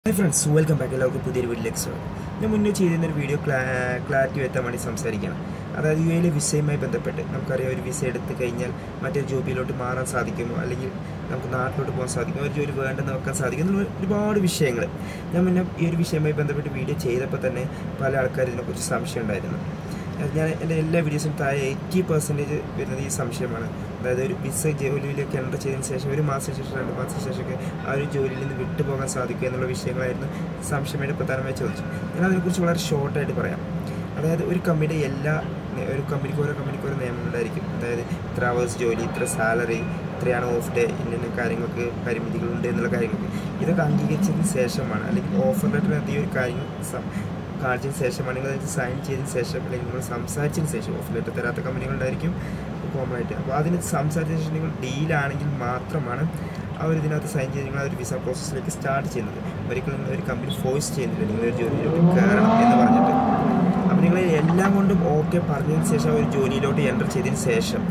hi friends welcome back എല്ലാവർക്കും പുതിയൊരു വീഡിയോയിലേക്ക് സ്വാഗതം ഞാൻ മുന്നേ ചെയ്തിരുന്ന ഒരു വീഡിയോ ക്ലാ ക്ലാരിറ്റി വരുത്താൻ വേണ്ടി സംസാരിക്കണം അതായത് യു എയിലെ വിസയുമായി ബന്ധപ്പെട്ട് നമുക്കറിയാം ഒരു വിസ എടുത്തു കഴിഞ്ഞാൽ മറ്റൊരു ജോബിലോട്ട് മാറാൻ സാധിക്കുമോ അല്ലെങ്കിൽ നമുക്ക് നാട്ടിലോട്ട് പോകാൻ സാധിക്കുമോ ഒരു ജോലി വേണ്ടെന്ന് വെക്കാൻ സാധിക്കും എന്നുള്ള ഒരുപാട് വിഷയങ്ങൾ ഞാൻ മുന്നേ ഈ ഒരു വിഷയവുമായി ബന്ധപ്പെട്ട് വീഡിയോ ചെയ്തപ്പോൾ തന്നെ പല ആൾക്കാരും ഇതിനെക്കുറിച്ച് സംശയം ഉണ്ടായിരുന്നു അത് ഞാൻ എൻ്റെ എല്ലാ വീഡിയോസും താഴെ എയ്റ്റി പെർസെൻറ്റേജ് വരുന്നത് ഈ സംശയമാണ് അതായത് ഒരു വിസ ജോലിയിലേക്ക് എൻ്റർ ചെയ്തതിന് ശേഷം ഒരു മാസത്തിന് ശേഷം രണ്ട് മാസത്തിന് ശേഷമൊക്കെ ആ ഒരു ജോലിയിൽ നിന്ന് വിട്ടുപോകാൻ സാധിക്കുക എന്നുള്ള വിഷയങ്ങളായിരുന്നു സംശയമായിട്ട് പ്രധാനമായി ചോദിച്ചു ഞാൻ അതിനെക്കുറിച്ച് വളരെ ഷോർട്ടായിട്ട് പറയാം അതായത് ഒരു കമ്പനിയുടെ എല്ലാ ഒരു കമ്പനിക്ക് ഓരോ കമ്പനിക്ക് ഓരോ നിയമങ്ങളുണ്ടായിരിക്കും അതായത് ഇത്ര അവേഴ്സ് ജോലി ഇത്ര സാലറി ഇത്രയാണ് ഓഫ് ഡേ ഇന്ന കാര്യങ്ങൾക്ക് പരിമിതികളുണ്ട് എന്നുള്ള കാര്യങ്ങൾക്ക് ഇതൊക്കെ അംഗീകരിച്ചതിന് ശേഷമാണ് അല്ലെങ്കിൽ ഓഫർ ലെറ്ററിനകത്ത് ഈ ഒരു കാര്യങ്ങൾ സം- കാണിച്ചതിന് ശേഷമാണ് നിങ്ങൾ അത് സൈൻ ചെയ്തതിന് ശേഷം അല്ലെങ്കിൽ നിങ്ങൾ സംസാരിച്ചതിന് ശേഷം ഓഫർ ലെറ്റർ തരാത്ത കമ്പനികളുണ്ടായിരിക്കും കോമൺ ആയിട്ട് അപ്പോൾ അതിന് സംസാരിച്ചതിന് ശേഷം നിങ്ങൾ ഡീലാണെങ്കിൽ മാത്രമാണ് അവർ ഇതിനകത്ത് സൈൻ ചെയ്ത് നിങ്ങൾ ആ ഒരു വിസ പ്രോസസ്സിലേക്ക് സ്റ്റാർട്ട് ചെയ്യുന്നത് ഒരിക്കലും നിങ്ങൾ ഒരു കമ്പനി ഫോഴ്സ് ചെയ്യുന്നില്ല നിങ്ങൾ ഒരു ജോലിയിലോട്ട് കയറണം എന്ന് പറഞ്ഞിട്ട് അപ്പോൾ നിങ്ങൾ എല്ലാം കൊണ്ടും ഓക്കെ പറഞ്ഞതിന് ശേഷം ആ ഒരു ജോലിയിലോട്ട് എൻ്റർ ചെയ്തതിന് ശേഷം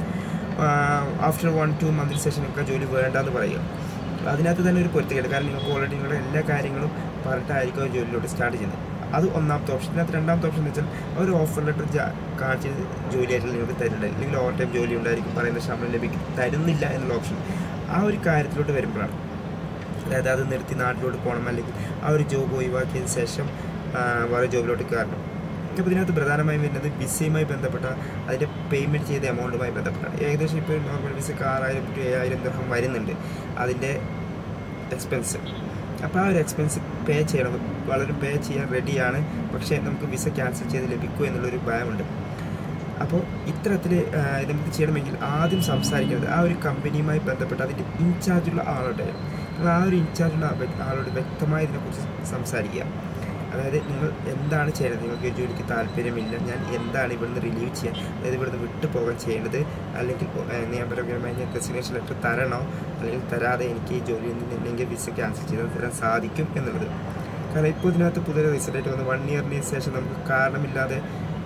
ആഫ്റ്റർ വൺ ടു മന്തിന് ശേഷം നിങ്ങൾക്ക് ആ ജോലി വേണ്ടെന്ന് പറയുക അതിനകത്ത് തന്നെ ഒരു പൊരുത്തക്കേട് കാരണം നിങ്ങൾക്ക് ഓൾറെഡി നിങ്ങളുടെ എല്ലാ കാര്യങ്ങളും പറഞ്ഞിട്ടായിരിക്കും ആ ജോലിയിലോട്ട് സ്റ്റാർട്ട് ചെയ്യുന്നത് അത് ഒന്നാമത്തെ ഓപ്ഷൻ ഇതിനകത്ത് രണ്ടാമത്തെ ഓപ്ഷൻ എന്ന് വെച്ചാൽ അവർ ഓഫർ ലെറ്റർ കാണിച്ച് ജോലിയായിട്ട് നിങ്ങൾക്ക് തരുന്നുണ്ട് അല്ലെങ്കിൽ ഓവർ ടൈം ജോലി ഉണ്ടായിരിക്കും പറയുന്ന ശമ്പളം ലഭിക്കും തരുന്നില്ല എന്നുള്ള ഓപ്ഷൻ ആ ഒരു കാര്യത്തിലോട്ട് വരുമ്പോഴാണ് അതായത് അത് നിർത്തി നാട്ടിലോട്ട് പോകണം അല്ലെങ്കിൽ ആ ഒരു ജോബ് ഒഴിവാക്കിയതിന് ശേഷം ആ, വേറെ ജോബിലോട്ട് കയറണം അപ്പോൾ ഇതിനകത്ത് പ്രധാനമായും വരുന്നത് വിസയുമായി ബന്ധപ്പെട്ട അതിൻ്റെ പേയ്മെൻറ്റ് ചെയ്ത എമൗണ്ടുമായി ബന്ധപ്പെട്ടാണ് ഏകദേശം ഇപ്പോൾ നോർമൽ വിസക്ക് ആറായിരം ടു ഏഴായിരം ദർഹം വരുന്നുണ്ട് അതിൻ്റെ എക്സ്പെൻസ് അപ്പോൾ ആ ഒരു എക്സ്പെൻസ് പേ ചെയ്യണം വളരെ പേ ചെയ്യാൻ റെഡിയാണ് പക്ഷേ നമുക്ക് വിസ ക്യാൻസൽ ചെയ്ത് ലഭിക്കുമോ എന്നുള്ളൊരു ഭയമുണ്ട് അപ്പോൾ ഇത്തരത്തിൽ ഇത് നമുക്ക് ചെയ്യണമെങ്കിൽ ആദ്യം സംസാരിക്കുന്നത് ആ ഒരു കമ്പനിയുമായി ബന്ധപ്പെട്ട് അതിൻ്റെ ഇൻചാർജുള്ള ആളോട് നിങ്ങൾ ആ ഒരു ഇൻചാർജുള്ള വ്യ- ആളോട് വ്യക്തമായി ഇതിനെക്കുറിച്ച് സംസാരിക്കുക അതായത് നിങ്ങൾ എന്താണ് ചെയ്യുന്നത് നിങ്ങൾക്ക് ഈ ജോലിക്ക് താല്പര്യമില്ല ഞാൻ എന്താണ് ഇവിടുന്ന് റിലീവ് ചെയ്യാൻ അതായത് ഇവിടുന്ന് വിട്ടു പോകാൻ ചെയ്യേണ്ടത് അല്ലെങ്കിൽ ഏഹ്, നിയമപരമായി ഞാൻ ഡെസ്റ്റിനേഷൻ ലെറ്റർ തരണോ അല്ലെങ്കിൽ തരാതെ എനിക്ക് ഈ ജോലിയിൽ നിന്ന് അല്ലെങ്കിൽ വിസ ക്യാൻസൽ ചെയ്ത് തരാൻ സാധിക്കും എന്നുള്ളത് കാരണം ഇപ്പോൾ ഇതിനകത്ത് പുതിയ റിസൾട്ടായിട്ട് വന്ന് വൺ ഇയറിന് ശേഷം നമുക്ക് കാരണമില്ലാതെ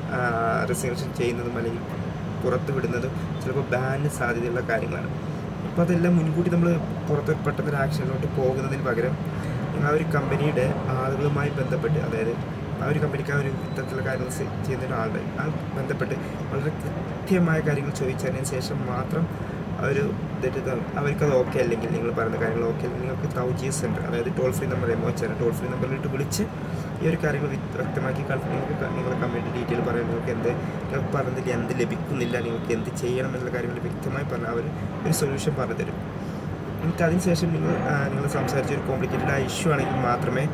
റിസർവേഷൻ ചെയ്യുന്നതും അല്ലെങ്കിൽ പുറത്ത് വിടുന്നതും ചിലപ്പോൾ ബാനിന് സാധ്യതയുള്ള കാര്യങ്ങളാണ് അപ്പോൾ അതെല്ലാം മുൻകൂട്ടി നമ്മൾ പുറത്ത് പെട്ടെന്നൊരു ആക്ഷനിലോട്ട് പോകുന്നതിന് പകരം നിങ്ങൾ ആ ഒരു കമ്പനിയുടെ ആളുകളുമായി ബന്ധപ്പെട്ട് അതായത് ആ ഒരു കമ്പനിക്ക് ആ ഒരു ഇത്തരത്തിലുള്ള കാര്യങ്ങൾ ചെ- ചെയ്യുന്ന ഒരാളുടെ ആ ബന്ധപ്പെട്ട് വളരെ കൃത്യമായ കാര്യങ്ങൾ ചോദിച്ചതിന് ശേഷം മാത്രം ആ ഒരു ഇതായിട്ട് ത- അവർക്കത് ഓക്കെ അല്ലെങ്കിൽ നിങ്ങൾ പറയുന്ന കാര്യങ്ങൾ ഓക്കെ അല്ലെങ്കിൽ നിങ്ങൾക്ക് തൗജി സെൻറ്റർ അതായത് ടോൾ ഫ്രീ നമ്പർ എമോ ചേരാൻ ടോൾ ഫ്രീ നമ്പറിലിട്ട് വിളിച്ച് ഈ ഒരു കാര്യങ്ങൾ വ്യ- വ്യക്തമാക്കി കൺഫ- നിങ്ങൾക്ക് നിങ്ങളുടെ കമ്പനിയുടെ ഡീറ്റെയിൽ പറയാൻ നിങ്ങൾക്ക് എന്ത് നിങ്ങൾക്ക് പറഞ്ഞതിൽ എന്ത് ലഭിക്കുന്നില്ല നിങ്ങൾക്ക് എന്ത് ചെയ്യണം എന്നുള്ള കാര്യങ്ങൾ വ്യക്തമായി പറഞ്ഞാൽ അവർ ഒരു സൊല്യൂഷൻ പറഞ്ഞു തരും എന്നിട്ട് അതിനുശേഷം നിങ്ങൾ നിങ്ങൾ സംസാരിച്ച ഒരു കോംപ്ലിക്കേറ്റഡ് ആയ ഇഷ്യൂ ആണെങ്കിൽ മാത്രമേ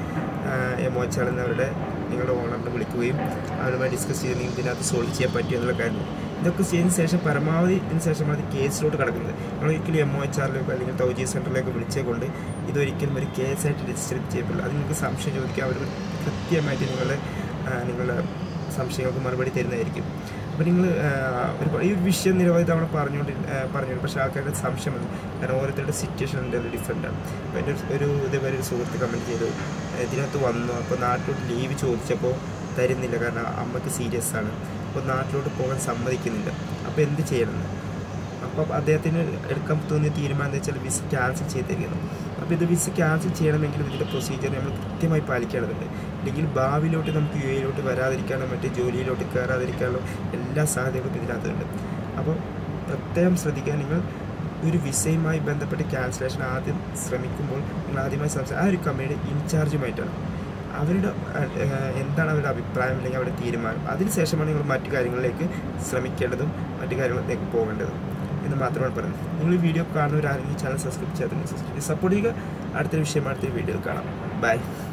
എമോ ചാളുന്നവരുടെ നിങ്ങളുടെ ഓണറിനെ വിളിക്കുകയും അവരുമായി ഡിസ്കസ് ചെയ്ത് നിങ്ങൾക്ക് ഇതിനകത്ത് സോൾവ് ചെയ്യാൻ പറ്റും എന്നുള്ള കാര്യം ഇതൊക്കെ ചെയ്തതിന് ശേഷം പരമാവധി ഇതിന് ശേഷമാണ് അത് കേസിലോട്ട് കിടക്കുന്നത് നമ്മൾ ഒരിക്കലും എം ഒ എച്ച് ആറിലേക്കോ അല്ലെങ്കിൽ തൗജി സെൻറ്ററിലേക്ക് വിളിച്ചേ കൊണ്ട് ഇതൊരിക്കലും ഒരു കേസായിട്ട് രജിസ്റ്റർ ചെയ്യപ്പെടില്ല അത് നിങ്ങൾക്ക് സംശയം ചോദിക്കുക അവർ കൃത്യമായിട്ട് നിങ്ങളുടെ ആ, നിങ്ങളുടെ സംശയങ്ങൾക്ക് മറുപടി തരുന്നതായിരിക്കും അപ്പോൾ നിങ്ങൾ ഒരുപാട് ഈ ഒരു വിഷയം നിരവധി തവണ പറഞ്ഞുകൊണ്ട് പറഞ്ഞുകൊണ്ട് പക്ഷേ ആൾക്കാരുടെ സംശയം വന്നു കാരണം ഓരോരുത്തരുടെ സിറ്റുവേഷൻ ഉണ്ട് അത് ഡിഫറെൻ്റ് ആണ് അപ്പോൾ എൻ്റെ ഒരു- ഒരു ഇതേപോലെ ഒരു സുഹൃത്ത് കമൻറ്റ് ചെയ്തു ഇതിനകത്ത് വന്നു അപ്പോൾ നാട്ടിലോട്ട് ലീവ് ചോദിച്ചപ്പോൾ തരുന്നില്ല കാരണം അമ്മയ്ക്ക് സീരിയസ് ആണ് അപ്പോൾ നാട്ടിലോട്ട് പോകാൻ സമ്മതിക്കുന്നില്ല അപ്പോൾ എന്ത് ചെയ്യണമെന്ന് അപ്പോൾ അദ്ദേഹത്തിന് എടുക്കാൻ തോന്നിയ തീരുമാനം എന്താ വെച്ചാൽ വിസ ക്യാൻസൽ ചെയ്തിരിക്കുന്നു അപ്പോൾ ഇത് വിസ ക്യാൻസൽ ചെയ്യണമെങ്കിൽ ഇതിൻ്റെ പ്രൊസീജിയർ നമ്മൾ കൃത്യമായി പാലിക്കേണ്ടതുണ്ട് അല്ലെങ്കിൽ ഭാവിയിലോട്ട് നമുക്ക് യു എയിലോട്ട് വരാതിരിക്കാനോ മറ്റ് ജോലിയിലോട്ട് കയറാതിരിക്കാനോ എല്ലാ സാധ്യതകളും ഇതിനകത്തുണ്ട് അപ്പോൾ പ്രത്യേകം ശ്രദ്ധിക്കുക നിങ്ങൾ ഒരു വിസയുമായി ബന്ധപ്പെട്ട് ക്യാൻസലേഷൻ ആദ്യം ശ്രമിക്കുമ്പോൾ നിങ്ങൾ ആദ്യമായി സംസാരിക്കുക ആ ഒരു കമ്പനിയുടെ ഇൻചാർജുമായിട്ടാണ് അവരുടെ ഏഹ്, എന്താണ് അവരുടെ അഭിപ്രായം അല്ലെങ്കിൽ അവരുടെ തീരുമാനം അതിനുശേഷമാണ് നിങ്ങൾ മറ്റു കാര്യങ്ങളിലേക്ക് ശ്രമിക്കേണ്ടതും മറ്റു കാര്യങ്ങളിലേക്ക് പോകേണ്ടതും എന്ന് മാത്രമാണ് പറയുന്നത് നിങ്ങൾ ഈ വീഡിയോ കാണുന്നവരാണെങ്കിൽ ചാനൽ സബ്സ്ക്രൈബ് ചെയ്യാതെ സബ്സ്ക്രൈബ് സപ്പോർട്ട് ചെയ്യുക അടുത്തൊരു വിഷയം അടുത്തൊരു വീഡിയോയിൽ കാണാം ബൈ